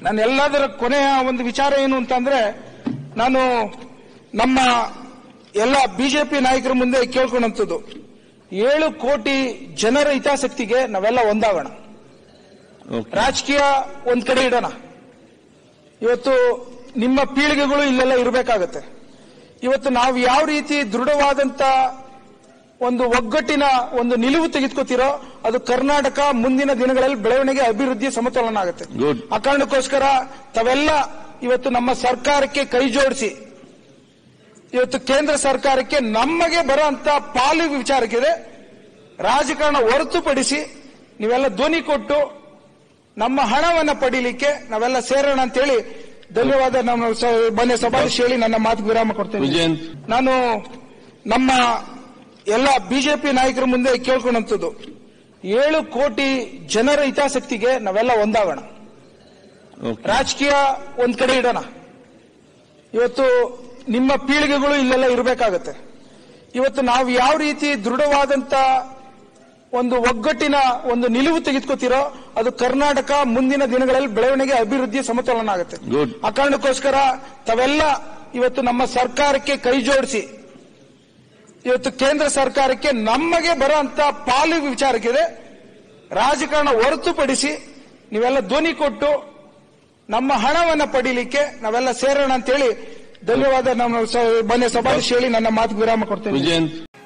ನನ್ನ ಎಲ್ಲದರ ಕೊನೆಯ ಒಂದು ವಿಚಾರ ಏನು ಅಂತಂದ್ರೆ ನಾನು ನಮ್ಮ ಎಲ್ಲ ಬಿಜೆಪಿ ನಾಯಕರ ಮುಂದೆ ಕೇಳ್ಕೊಂಡಂಥದ್ದು ಏಳು ಕೋಟಿ ಜನರ ಹಿತಾಸಕ್ತಿಗೆ ನಾವೆಲ್ಲ ಒಂದಾಗೋಣ ಓಕೆ ರಾಜಕೀಯ ಒಂದ್ ಕಡೆ ಇಡೋಣ ಇವತ್ತು ನಿಮ್ಮ ಪೀಳಿಗೆಗಳು ಇಲ್ಲೆಲ್ಲ ಇರಬೇಕಾಗತ್ತೆ ಇವತ್ತು ನಾವು ಯಾವ ರೀತಿ ದೃಢವಾದಂತ ಒಂದು ಒಗ್ಗಟ್ಟಿನ ಒಂದು ನಿಲುವು ತೆಗೆದುಕೋತಿರೋ ಅದು ಕರ್ನಾಟಕ ಮುಂದಿನ ದಿನಗಳಲ್ಲಿ ಬೆಳವಣಿಗೆ ಅಭಿವೃದ್ಧಿ ಸಮತೋಲನ ಆಗುತ್ತೆ Good. ಆ ಕಾರಣಕ್ಕೋಸ್ಕರ ತಾವೆಲ್ಲ ಇವತ್ತು ನಮ್ಮ ಸರ್ಕಾರಕ್ಕೆ ಕೈ ಜೋಡಿಸಿ ಇವತ್ತು ಕೇಂದ್ರ ಸರ್ಕಾರಕ್ಕೆ ನಮಗೆ ಬರೋಂತ ಪಾಲು ವಿಚಾರಕ್ಕಿದೆ ರಾಜಕಾರಣ ಹೊರತುಪಡಿಸಿ ನೀವೆಲ್ಲ ಧ್ವನಿ ಕೊಟ್ಟು ನಮ್ಮ ಹಣವನ್ನ ಪಡೀಲಿಕ್ಕೆ ನಾವೆಲ್ಲ ಸೇರೋಣ ಅಂತೇಳಿ ಧನ್ಯವಾದ ನಮ್ಮ ಸ- ಮಾನ್ಯ ಸಭಾಧ್ಯಕ್ಷ ಹೇಳಿ ನನ್ನ ಮಾತು ವಿರಾಮ ಕೊಡ್ತೇನೆ ವಿಜಯಂತ್ ನಾನು ನಮ್ಮ ಎಲ್ಲ ಬಿಜೆಪಿ ನಾಯಕರ ಮುಂದೆ ಕೇಳ್ಕೊಂಡಂಥದ್ದು ಏಳು ಕೋಟಿ ಜನರ ಹಿತಾಸಕ್ತಿಗೆ ನಾವೆಲ್ಲ ಒಂದಾಗೋಣ ಓಕೆ ರಾಜಕೀಯ ಒಂದ್ ಕಡೆ ಇಡೋಣ ಇವತ್ತು ನಿಮ್ಮ ಪೀಳಿಗೆಗಳು ಇಲ್ಲೆಲ್ಲ ಇರಬೇಕಾಗತ್ತೆ ಇವತ್ತು ನಾವು ಯಾವ ರೀತಿ ದೃಢವಾದಂತ ಒಂದು ಒಗ್ಗಟ್ಟಿನ ಒಂದು ನಿಲುವು ತೆಗೆದುಕೋತಿರೋ ಅದು ಕರ್ನಾಟಕ ಮುಂದಿನ ದಿನಗಳಲ್ಲಿ ಬೆಳವಣಿಗೆ ಅಭಿವೃದ್ಧಿ ಸಮತೋಲನ ಆಗುತ್ತೆ Good. ಆ ಕಾರಣಕ್ಕೋಸ್ಕರ ತಾವೆಲ್ಲ ಇವತ್ತು ನಮ್ಮ ಸರ್ಕಾರಕ್ಕೆ ಕೈ ಜೋಡಿಸಿ ಇವತ್ತು ಕೇಂದ್ರ ಸರ್ಕಾರಕ್ಕೆ ನಮಗೆ ಬರೋಂತ ಪಾಲು ವಿಚಾರಕ್ಕಿದೆ ರಾಜಕಾರಣ ಹೊರತುಪಡಿಸಿ ನೀವೆಲ್ಲ ಧ್ವನಿ ಕೊಟ್ಟು ನಮ್ಮ ಹಣವನ್ನ ಪಡೀಲಿಕ್ಕೆ ನಾವೆಲ್ಲ ಸೇರೋಣ ಅಂತೇಳಿ ಧನ್ಯವಾದ ನಮ್ಮ ಸ- ಮಾನ್ಯ ಸಭಾಧ್ಯಕ್ಷ ಹೇಳಿ ನನ್ನ ಮಾತು ವಿರಾಮ ಕೊಡ್ತೇನೆ ವಿಜಯಂತ್